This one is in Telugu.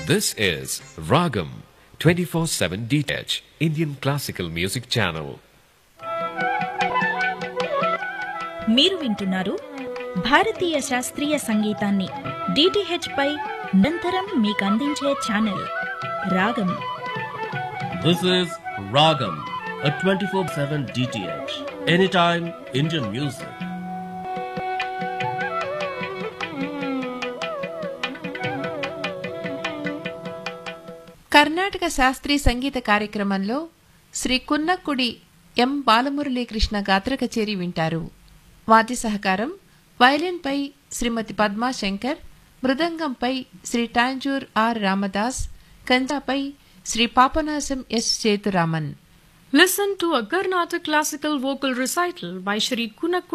This is Ragam 24/7 DTH Indian Classical Music Channel. మీరు వింటున్నారు భారతీయ శాస్త్రీయ సంగీతాన్ని డిటిహెచ్ పై నిరంతరం మీకు అందించే ఛానల్ రాగం This is Ragam, a 24 7 DTH. Anytime Indian music. Karnataka శాస్త్రీయ సంగీత కార్యక్రమంలో శ్రీ కున్నక్కుడి ఎం బాలమురళీకృష్ణ గాత్ర కచేరి వింటారు వాద్య సహకారం వయలిన్పై శ్రీమతి పద్మా శంకర్ మృదంగంపై శ్రీ టాంజూర్ ఆర్ రామదాస్ కంజాపై Shri Papanasam S Sethuraman Listen to a Karnataka classical vocal recital by Shri Kunakku